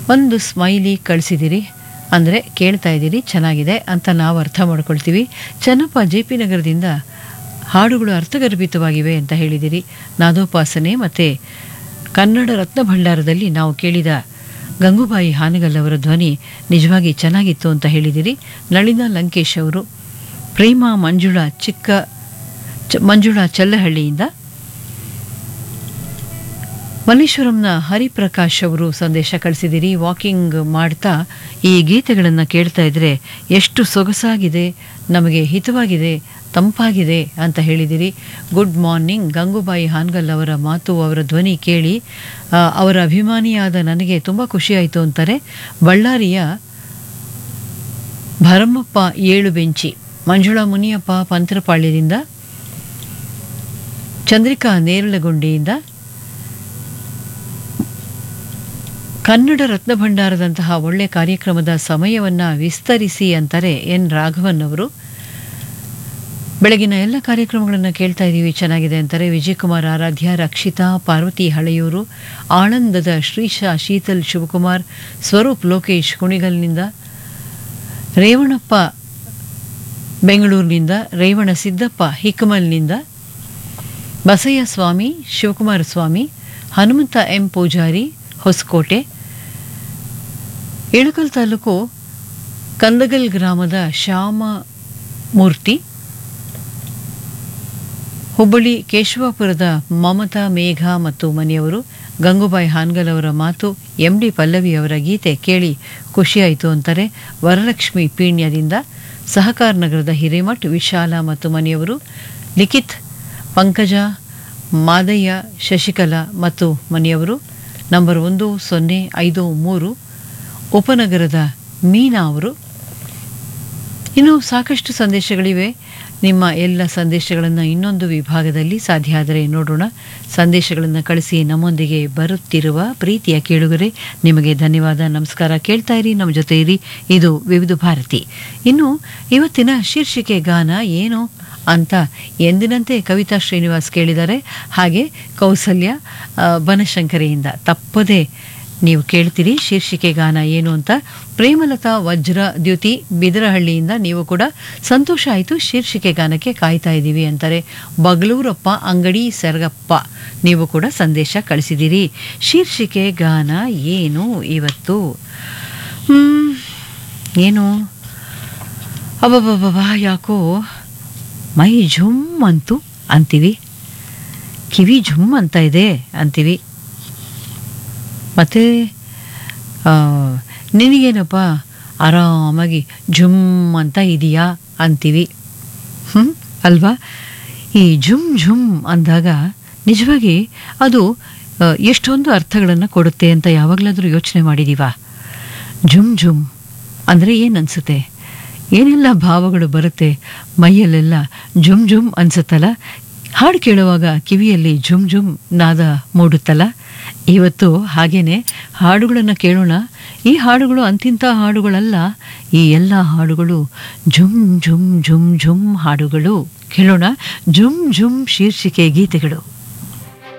ಒಂದು ಸ್ಮೈಲಿ ಕಳಿಸಿದಿರಿ ಅಂದರೆ ಕೇಳ್ತಾ ಇದ್ದೀರಿ ಚೆನ್ನಾಗಿದೆ ಅಂತ ನಾವು ಅರ್ಥ ಮಾಡ್ಕೊಳ್ತೀವಿ ಚನ್ನಪ್ಪ ಜೆ ಪಿ ನಗರದಿಂದ ಹಾಡುಗಳು ಅರ್ಥಗರ್ಭಿತವಾಗಿವೆ ಅಂತ ಹೇಳಿದಿರಿ ನಾದೋಪಾಸನೆ ಮತ್ತು ಕನ್ನಡ ರತ್ನ ಭಂಡಾರದಲ್ಲಿ ನಾವು ಕೇಳಿದ ಗಂಗೂಬಾಯಿ ಹಾನಗಲ್ ಅವರ ಧ್ವನಿ ನಿಜವಾಗಿ ಚೆನ್ನಾಗಿತ್ತು ಅಂತ ಹೇಳಿದಿರಿ ನಳಿನ ಲಂಕೇಶ್ ಅವರು ಪ್ರೇಮ ಮಂಜುಳಾ ಚಿಕ್ಕ ಚ- ಮಂಜುಳಾ ಚಲ್ಲಹಳ್ಳಿಯಿಂದ ಮಲ್ಲೇಶ್ವರಂನ ಹರಿಪ್ರಕಾಶ್ ಅವರು ಸಂದೇಶ ಕಳಿಸಿದಿರಿ ವಾಕಿಂಗ್ ಮಾಡ್ತಾ ಈ ಗೀತೆಗಳನ್ನು ಕೇಳ್ತಾ ಇದ್ರೆ ಎಷ್ಟು ಸೊಗಸಾಗಿದೆ ನಮಗೆ ಹಿತವಾಗಿದೆ ತಂಪಾಗಿದೆ ಅಂತ ಹೇಳಿದಿರಿ ಗುಡ್ ಮಾರ್ನಿಂಗ್ ಗಂಗೂಬಾಯಿ ಹಾನ್ಗಲ್ ಅವರ ಮಾತು ಅವರ ಧ್ವನಿ ಕೇಳಿ ಆ, ಅವರ ಅಭಿಮಾನಿಯಾದ ನನಗೆ ತುಂಬ ಖುಷಿಯಾಯಿತು ಅಂತಾರೆ ಬಳ್ಳಾರಿಯ ಭರಮಪ್ಪ ಏಳು ಬೆಂಚಿ ಮಂಜುಳಾ ಮುನಿಯಪ್ಪ ಪಂತ್ರಪಾಳ್ಯದಿಂದ ಚಂದ್ರಿಕಾ ನೇರಳಗೊಂಡಿಯಿಂದ ಕನ್ನಡ ರತ್ನ ಭಂಡಾರದಂತಹ ಒಳ್ಳೆ ಕಾರ್ಯಕ್ರಮದ ಸಮಯವನ್ನು ವಿಸ್ತರಿಸಿ ಅಂತಾರೆ ಎನ್ ರಾಘವನ್ ಅವರು ಬೆಳಗಿನ ಎಲ್ಲ ಕಾರ್ಯಕ್ರಮಗಳನ್ನು ಕೇಳ್ತಾ ಇದ್ದೀವಿ ಚೆನ್ನಾಗಿದೆ ಅಂತಾರೆ ವಿಜಯಕುಮಾರ್ ಆರಾಧ್ಯ ರಕ್ಷಿತಾ ಪಾರ್ವತಿ ಹಳೆಯೂರು ಆಳಂದದ ಶ್ರೀಶಾ ಶೀತಲ್ ಶಿವಕುಮಾರ್ ಸ್ವರೂಪ್ ಲೋಕೇಶ್ ಕುಣಿಗಲ್ನಿಂದ ರೇವಣಪ್ಪ ಬೆಂಗಳೂರಿನಿಂದ ರೇವಣ ಸಿದ್ದಪ್ಪ ಹಿಕ್ಕಮಲ್ನಿಂದ ಬಸಯ್ಯ ಸ್ವಾಮಿ ಶಿವಕುಮಾರ ಸ್ವಾಮಿ ಹನುಮಂತ ಎಂ ಪೂಜಾರಿ ಹೊಸಕೋಟೆ ಇಳಕಲ್ ತಾಲೂಕು ಕಂದಗಲ್ ಗ್ರಾಮದ ಶ್ಯಾಮ ಮೂರ್ತಿ ಹುಬ್ಬಳ್ಳಿ ಕೇಶವಾಪುರದ ಮಮತಾ ಮೇಘ ಮತ್ತು ಮನೆಯವರು ಗಂಗೂಬಾಯಿ ಹಾನ್ಗಲ್ ಅವರ ಮಾತು ಎಂ ಡಿ ಪಲ್ಲವಿ ಅವರ ಗೀತೆ ಕೇಳಿ ಖುಷಿಯಾಯಿತು ಅಂತಾರೆ ವರಲಕ್ಷ್ಮಿ ಪೀಣ್ಯದಿಂದ ಸಹಕಾರ ನಗರದ ಹಿರೇಮಠ್ ವಿಶಾಲ ಮತ್ತು ಮನೆಯವರು ಲಿಖಿತ್ ಪಂಕಜ ಮಾದಯ್ಯ ಶಶಿಕಲಾ ಮತ್ತು ಮನೆಯವರು ನಂಬರ್ ಒಂದು ಸೊನ್ನೆ ಐದು ಮೂರು ಉಪನಗರದ ಮೀನಾ ಅವರು ಇನ್ನು ಸಾಕಷ್ಟು ಸಂದೇಶಗಳಿವೆ ನಿಮ್ಮ ಎಲ್ಲ ಸಂದೇಶಗಳನ್ನು ಇನ್ನೊಂದು ವಿಭಾಗದಲ್ಲಿ ಸಾಧ್ಯ ಆದರೆ ನೋಡೋಣ ಸಂದೇಶಗಳನ್ನು ಕಳಿಸಿ ನಮ್ಮೊಂದಿಗೆ ಬರುತ್ತಿರುವ ಪ್ರೀತಿಯ ಕೇಳುಗರೆ ನಿಮಗೆ ಧನ್ಯವಾದ ನಮಸ್ಕಾರ ಕೇಳ್ತಾ ಇರಿ ನಮ್ಮ ಜೊತೆ ಇರಿ ಇದು ವಿವಿಧ ಭಾರತಿ ಇನ್ನು ಇವತ್ತಿನ ಶೀರ್ಷಿಕೆ ಗಾನ ಏನು ಅಂತ ಎಂದಿನಂತೆ ಕವಿತಾ ಶ್ರೀನಿವಾಸ್ ಕೇಳಿದ್ದಾರೆ ಹಾಗೆ ಕೌಸಲ್ಯ ಆ, ಬನಶಂಕರಿಯಿಂದ ತಪ್ಪದೆ ನೀವು ಕೇಳ್ತೀರಿ ಶೀರ್ಷಿಕೆ ಗಾನ ಏನು ಅಂತ ಪ್ರೇಮಲತಾ ವಜ್ರ ದ್ಯುತಿ ಬಿದರಹಳ್ಳಿಯಿಂದ ನೀವು ಕೂಡ ಸಂತೋಷ ಆಯಿತು ಶೀರ್ಷಿಕೆ ಗಾನಕ್ಕೆ ಕಾಯ್ತಾ ಇದ್ದೀವಿ ಅಂತಾರೆ ಬಗಳೂರಪ್ಪ ಅಂಗಡಿ ಸೆರಗಪ್ಪ ನೀವು ಕೂಡ ಸಂದೇಶ ಕಳಿಸಿದ್ದೀರಿ ಶೀರ್ಷಿಕೆ ಗಾನ ಏನು ಇವತ್ತು ಹ್ಮ್, ಏನು ಅಬ್ಬಬ್ಬಬ್ಬಾ ಯಾಕೋ ಮೈ ಝುಮ್ ಅಂತು ಅಂತೀವಿ ಕಿವಿ ಝುಮ್ ಅಂತ ಇದೆ ಅಂತೀವಿ ಮತ್ತು ನಿನಗೇನಪ್ಪ ಆರಾಮಾಗಿ ಝುಮ್ ಅಂತ ಇದೆಯಾ ಅಂತೀವಿ ಹ್ಞೂ ಅಲ್ವಾ ಈ ಝುಮ್ ಝುಮ್ ಅಂದಾಗ ನಿಜವಾಗಿ ಅದು ಆ, ಎಷ್ಟೊಂದು ಅರ್ಥಗಳನ್ನು ಕೊಡುತ್ತೆ ಅಂತ ಯಾವಾಗಲಾದರೂ ಯೋಚನೆ ಮಾಡಿದೀವಾ ಝುಮ್ ಝುಮ್ ಅಂದರೆ ಏನು ಅನಿಸುತ್ತೆ ಏನೆಲ್ಲ ಭಾವಗಳು ಬರುತ್ತೆ ಮೈಯಲ್ಲೆಲ್ಲ ಝುಮ್ ಝುಮ್ ಅನ್ಸುತ್ತಲ್ಲ ಹಾಡು ಕೇಳುವಾಗ ಕಿವಿಯಲ್ಲಿ ಝುಮ್ ಝುಮ್ ನಾದ ಮೂಡುತ್ತಲ್ಲ ಇವತ್ತು ಹಾಗೇನೆ ಹಾಡುಗಳನ್ನು ಕೇಳೋಣ ಈ ಹಾಡುಗಳು ಅಂತಿಂಥ ಹಾಡುಗಳಲ್ಲ ಈ ಎಲ್ಲ ಹಾಡುಗಳು ಝುಮ್ ಝುಮ್ ಝುಮ್ ಝುಮ್ ಹಾಡುಗಳು ಕೇಳೋಣ ಝುಮ್ ಝುಮ್ ಶೀರ್ಷಿಕೆ ಗೀತೆಗಳು